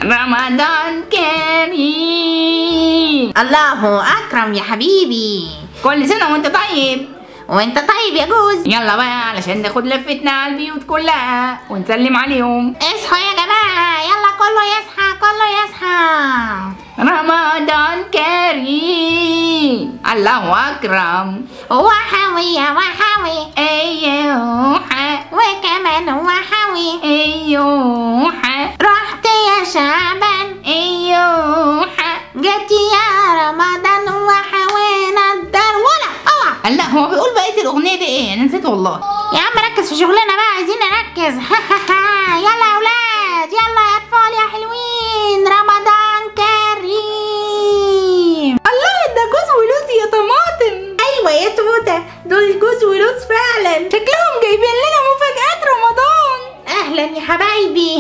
رمضان كريم الله اكرم يا حبيبي كل سنة وانت طيب وانت طيب يا جوز يلا بقى علشان ناخد لفتنا على البيوت كلها ونسلم عليهم اصحوا يا جماعه يلا كله يصحى كله يصحى رمضان كريم الله أكرم وحوي يا وحوي أيوحة وكمان وحوي أيوحة رحت يا شعبان أيوحة جيت يا رمضان وحوينا الدار ولا اوعى لا هو بيقول بقية الأغنية دي إيه أنا نسيت والله يا عم ركز في شغلنا بقى عايزين نركز يلا يا اولاد يلا يا اطفال يا حلوين رمضان كريم الله ده جوز ولوز يا طماطم ايوه يا توته دول جوز ولوز فعلا شكلهم جايبين لنا مفاجآت رمضان اهلا يا حبايبي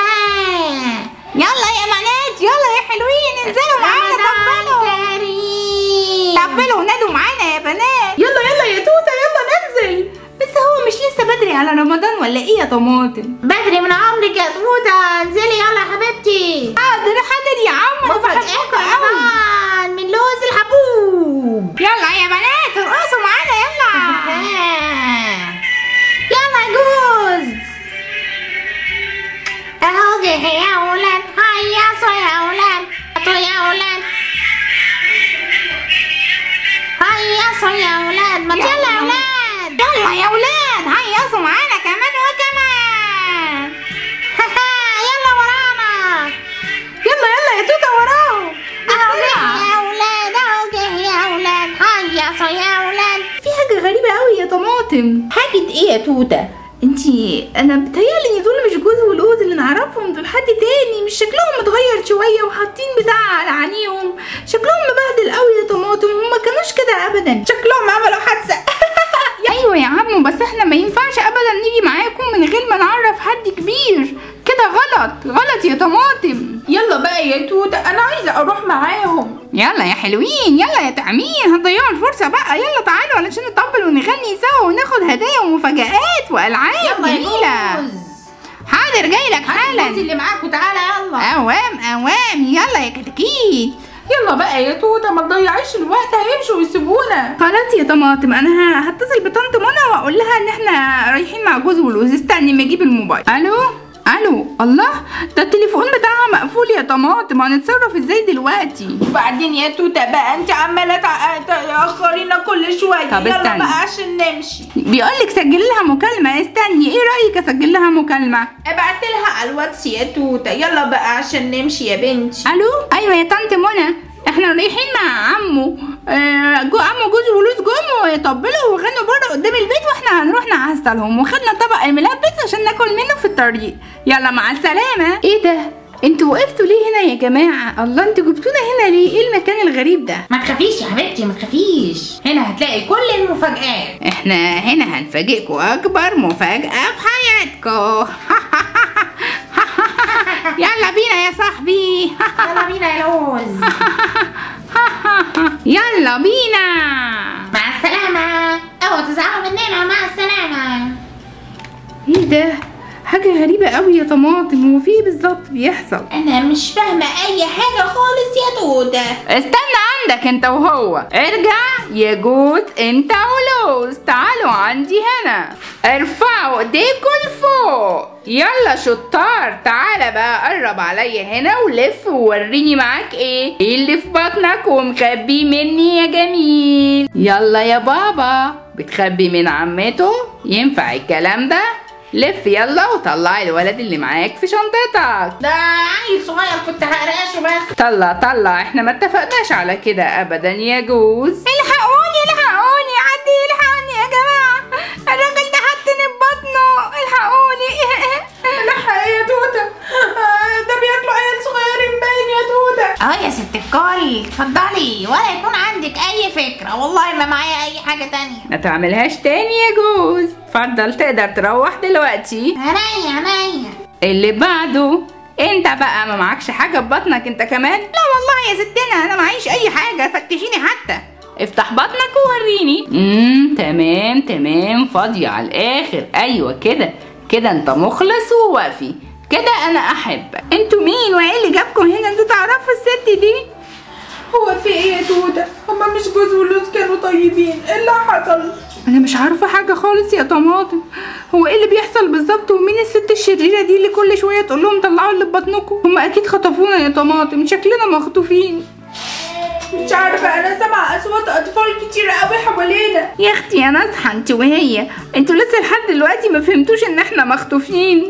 يلا يا بنات يلا يا حلوين انزلوا معانا طبلوا كريم طبلوا ونادوا معانا يا بنات يلا يلا يا توته يلا ننزل بس هو مش لسه بدري على رمضان ولا ايه يا طماطم بدري من عمرك يا توته انزلي يلا يا حبيبتي حاضر حاضر يا عم انا مفاجأة بحبكم قوي كمان من لوز الحبوب يلا يا بنات ارقصوا معانا يلا يلا يا جوز اهو جه يا اولاد هيصوا يا اولاد هاتوا يا اولاد هيصوا يا اولاد ما يلا يا اولاد يلا يا ولاد هيصوا معانا كمان وكمان يلا ورانا يلا يلا يا توته وراهم اهو جه يا اولاد اهو جه يا اولاد هيصوا يا اولاد في حاجة غريبة قوي يا طماطم حاجة ايه يا توتة؟ انتي انا بتهيألي ان دول مش جوز ولوز اللي نعرفهم دول حد تاني مش شكلهم متغير شوية وحاطين بتاع على عينيهم شكلهم مبهدل قوي يا طماطم هما كانوش كده ابدا شكلهم عملوا حادثة ايوه يا عم بس احنا ما ينفعش ابدا نيجي معاكم من غير ما نعرف حد كبير كده غلط غلط يا طماطم يلا بقى يا توتة انا عايزة اروح معاهم يلا يا حلوين يلا يا تعمين هتضيعوا الفرصة بقى يلا تعالوا علشان نطبل ونغني سوا وناخد هدايا ومفاجآت وألعاب يلا يا جميلة جوز حاضر جاي لك الجوز حالا اللي معاك وتعالى يلا أوام أوام يلا يا كتاكيت يلا بقى يا توتة ما تضيعيش الوقت هيمشوا ويسيبونا خلاص يا طماطم انا ه- هتصل بطنط منى واقول لها ان احنا رايحين مع جوز ولوز استني ما اجيب الموبايل الو الو الله ده التليفون بتاعها مقفول يا طماطم هنتصرف ازاي دلوقتي وبعدين يا توتة بقى انت عمالة تع- تأخرينا كل شوية طب يلا استني. بقى عشان نمشي بيقولك سجل لها مكالمة استني ايه رأيك اسجل لها مكالمة ابعت لها على الواتس يا توتة يلا بقى عشان نمشي يا بنتي الو ايوه يا طنط منى احنا رايحين مع عمو آه جو عمو جوز ولوز جم ويطبلوا وغنوا بره قدام البيت واحنا هنروح نعسلهم وخدنا طبق الملبس عشان ناكل منه في الطريق يلا مع السلامه ايه ده انتوا وقفتوا ليه هنا يا جماعه الله انتوا جبتونا هنا ليه ايه المكان الغريب ده ما تخافيش يا حبيبتي ما تخافيش هنا هتلاقي كل المفاجآت احنا هنا هنفاجئكم اكبر مفاجاه في حياتكم يلا بينا يا صاحبي يلا بينا يا لوز يلا بينا مع السلامة اوعوا تزعلوا مننا مع السلامة ايه ده حاجة غريبة قوي يا طماطم هو في ايه بالظبط بيحصل انا مش فاهمة اي حاجة خالص يا توتة استنى عندك انت وهو ارجع يا جوز انت ولوز تعالوا عندي هنا ارفعوا ايديكوا لفوق يلا شطار تعالى بقى قرب عليا هنا ولف ووريني معاك ايه ايه اللي في بطنك ومخبي مني يا جميل يلا يا بابا بتخبي من عمته ينفع الكلام ده لف يلا وطلعي الولد اللي معاك في شنطتك ده عيل صغير كنت هقرقشه بس طلع طلع احنا ما اتفقناش على كده ابدا يا جوز الحقوني الحقوني عدي الحقوني يا جماعه الراجل ده حطني في بطنه الحقوني الحق يا توتة آه، ده بياكلوا عيال صغيرين باين يا توتة اه يا ست الكل اتفضلي ولا يكون عندك اي فكرة والله ما معايا اي حاجة تانية ما تعملهاش تاني يا جوز اتفضل تقدر تروح دلوقتي عينيا عينيا اللي بعده انت بقى ما معكش حاجه في بطنك انت كمان لا والله يا ستنا انا معيش اي حاجه فتشيني حتى افتح بطنك ووريني امم تمام تمام فاضيه على الاخر ايوه كده كده انت مخلص ووافي كده انا احبك انتوا مين وايه اللي جاب طيبين ايه اللي حصل انا مش عارفه حاجه خالص يا طماطم هو ايه اللي بيحصل بالظبط ومين الست الشريره دي اللي كل شويه تقول لهم طلعوا اللي في بطنكم هم اكيد خطفونا يا طماطم شكلنا مخطوفين مش عارفة انا سامعة اصوات اطفال كتير قوي حوالينا يا اختي يا نصحى انت وهي انتوا لسه لحد دلوقتي ما فهمتوش ان احنا مخطوفين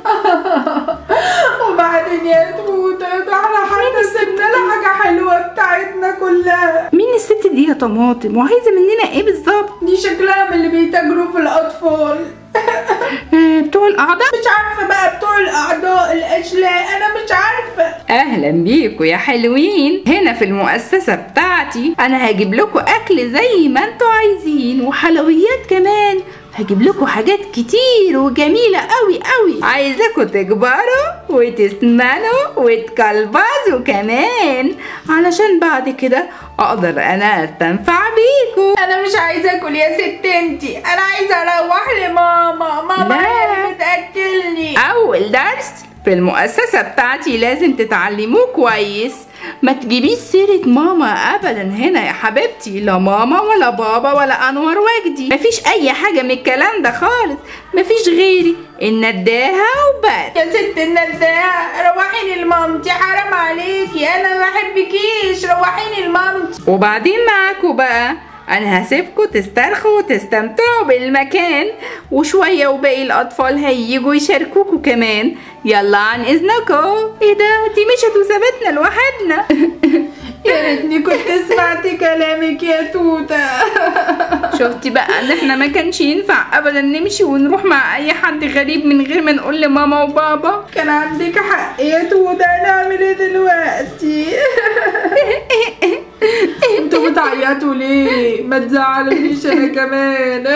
وبعدين يا توتة ده احنا حتى سبنا لها حاجة حلوة بتاعتنا كلها مين الست دي يا طماطم وعايزه مننا ايه بالظبط دي شكلها من اللي بيتاجروا في الاطفال آه بتوع الاعضاء مش عارفة بقى بتوع الاعضاء الاشلاء انا مش عارفة اهلا بيكوا يا حلوين هنا في المؤسسه بتاعتي انا هجيب لكم اكل زي ما انتوا عايزين وحلويات كمان هجيب لكم حاجات كتير وجميله قوي قوي عايزاكم تكبروا وتسمنوا وتكلبزوا كمان علشان بعد كده اقدر انا استنفع بيكم انا مش عايزة اكل يا ست انتي انا عايزة اروح لماما ماما لا. هي اللي بتاكلني اول درس في المؤسسة بتاعتي لازم تتعلموه كويس ما تجيبيش سيرة ماما ابدا هنا يا حبيبتي لا ماما ولا بابا ولا انور وجدي مفيش اي حاجة من الكلام ده خالص مفيش غيري النداهة وبس يا ست النداهة روحيني لمامتي حرام عليكي انا ما بحبكيش روحيني لمامتي وبعدين معاكوا بقى انا هسيبكوا تسترخوا وتستمتعوا بالمكان وشوية وباقي الاطفال هيجوا يشاركوكوا كمان يلا عن اذنكم ايه ده دي مشت وسابتنا لوحدنا يا ريتني كنت سمعت كلامك يا توتة شفتي بقى ان احنا ما كانش ينفع ابدا نمشي ونروح مع اي حد غريب من غير ما نقول لماما وبابا كان عندك حق يا توتة نعمل ايه دلوقتي انتوا بتعيطوا ليه ما تزعلونيش انا كمان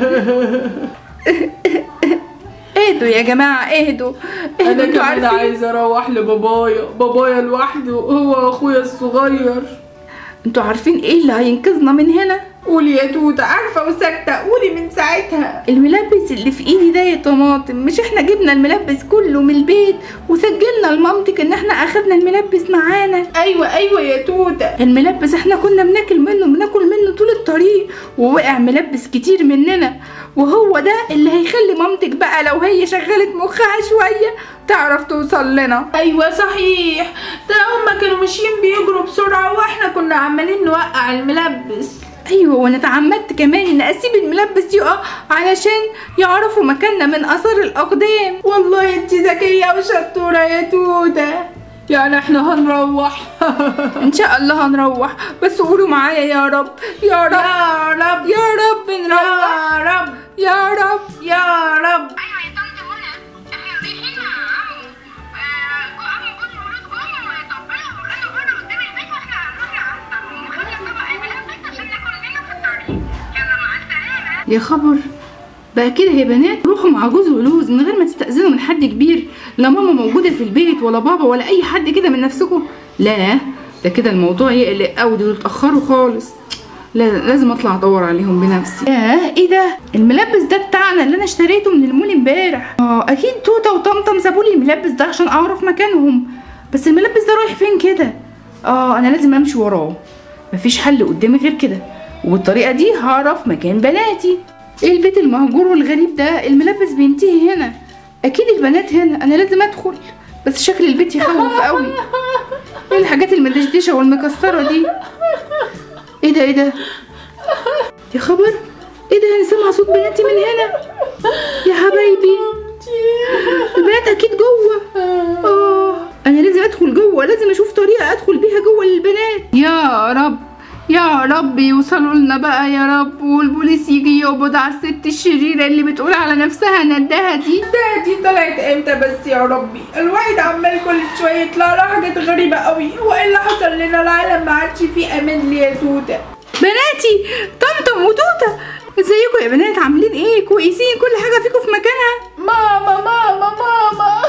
اهدوا يا جماعة اهدوا اهدوا انا انتوا كمان عارفين عايزه اروح لبابايا بابايا لوحده هو واخويا الصغير انتوا عارفين ايه اللي هينقذنا من هنا قولي يا توتة عارفة وساكتة قولي من ساعتها الملبس اللي في ايدي ده يا طماطم مش احنا جبنا الملبس كله من البيت وسجلنا لمامتك ان احنا اخدنا الملبس معانا ايوه ايوه يا توتة الملبس احنا كنا بناكل منه بناكل منه طول الطريق ووقع ملبس كتير مننا وهو ده اللي هيخلي مامتك بقى لو هي شغلت مخها شوية تعرف توصل لنا ايوه صحيح ده هما كانوا ماشيين بيجروا بسرعة واحنا كنا عمالين نوقع الملبس ايوه وانا اتعمدت كمان ان اسيب الملبس يقع علشان يعرفوا مكاننا من اثار الاقدام والله انت ذكية وشطورة يا توتة يعني احنا هنروح ان شاء الله هنروح بس قولوا معايا يا رب يا رب يا رب يا رب نروح يا رب يا رب يا رب ايوه يا طنط منى احنا رايحين عمو آه، جو- عمو جوز ولاد جوه ويطبلوا ويغنوا بره قدام البيت واحنا هنروح نعصبهم ونخلي طبق الملبس عشان ناكل منه في الطريق يلا مع السلامه يا خبر بقى كده يا بنات روحوا مع جوز ولوز من غير ما تستأذنوا من حد كبير لا ماما موجودة في البيت ولا بابا ولا أي حد كده من نفسكم لا ده كده الموضوع يقلق قوي دول اتأخروا خالص لا لازم اطلع ادور عليهم بنفسي ياه ايه ده الملبس ده بتاعنا اللي انا اشتريته من المول امبارح اه اكيد توته وطمطم سابوا لي الملبس ده عشان اعرف مكانهم بس الملبس ده رايح فين كده اه انا لازم امشي وراه مفيش حل قدامي غير كده وبالطريقه دي هعرف مكان بناتي ايه البيت المهجور والغريب ده الملبس بينتهي هنا اكيد البنات هنا انا لازم ادخل بس شكل البيت يخوف قوي ايه الحاجات المدشدشه والمكسره دي ايه ده ايه ده يا خبر ايه ده انا سامعه صوت بناتي من هنا يا حبايبي البنات اكيد جوه اه انا لازم ادخل جوه لازم اشوف طريقه ادخل بيها جوه للبنات يا رب يا رب يوصلوا لنا بقى يا رب والبوليس يجي يقبض على الست الشريره اللي بتقول على نفسها ندها دي ده دي طلعت امتى بس يا ربي الواحد عمال كل شويه يطلع له حاجات غريبه قوي هو ايه اللي حصل لنا العالم ما عادش فيه امان ليه يا توته بناتي طمطم وتوته ازيكم يا بنات عاملين ايه كويسين كل حاجه فيكم في مكانها ماما ماما ماما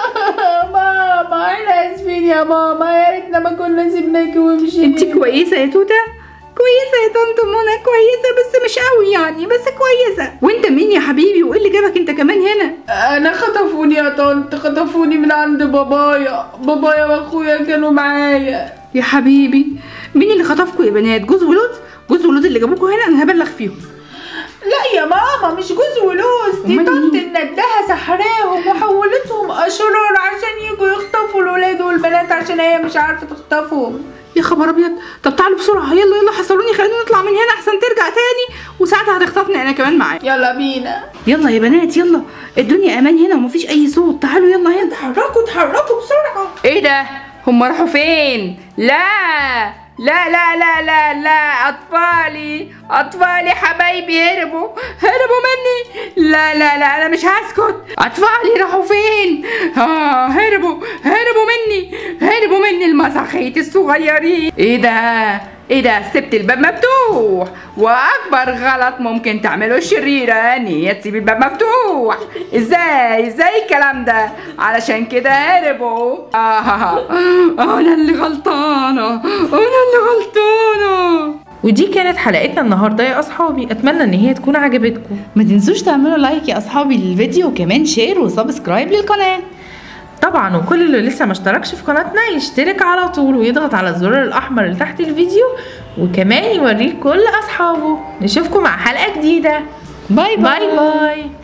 ماما احنا اسفين يا ماما يا ريتنا ما كنا سيبناكي ومشينا انت كويسه يا توته كويسه يا طنط منى كويسه بس مش قوي يعني بس كويسه وانت مين يا حبيبي وايه اللي جابك انت كمان هنا انا خطفوني يا طنط خطفوني من عند بابايا بابايا واخويا كانوا معايا يا حبيبي مين اللي خطفكوا يا بنات جوز ولوز جوز ولود اللي جابوكوا هنا انا هبلغ فيهم لا يا ماما مش جوز ولوز دي أمال طنط مين؟ الندهة سحراهم وحولتهم أشرار عشان يجوا يخطفوا الولاد والبنات عشان هي مش عارفة تخطفهم يا خبر ابيض طب تعالوا بسرعه يلا يلا حصلوني خلينا نطلع من هنا احسن ترجع تاني وساعتها هتخطفني انا كمان معاك يلا بينا يلا يا بنات يلا الدنيا امان هنا ومفيش اي صوت تعالوا يلا هنا اتحركوا اتحركوا بسرعة ايه ده هم راحوا فين لا لا لا لا لا لا اطفالي اطفالي حبايبي هربوا هربوا مني لا لا لا انا مش هسكت اطفالي راحوا فين اه هربوا هربوا مني هربوا مني المساخيت الصغيرين ايه ده ايه ده سبت الباب مفتوح واكبر غلط ممكن تعمله الشريره ان هي تسيب الباب مفتوح ازاي ازاي الكلام ده علشان كده هربوا آه انا اللي غلطانه انا اللي غلطانه ودي كانت حلقتنا النهارده يا اصحابي اتمنى ان هي تكون عجبتكم ما تنسوش تعملوا لايك يا اصحابي للفيديو وكمان شير وسبسكرايب للقناه طبعا وكل اللي لسه ما اشتركش في قناتنا يشترك على طول ويضغط على الزرار الاحمر اللي تحت الفيديو وكمان يوريه كل اصحابه نشوفكم مع حلقه جديده باي باي باي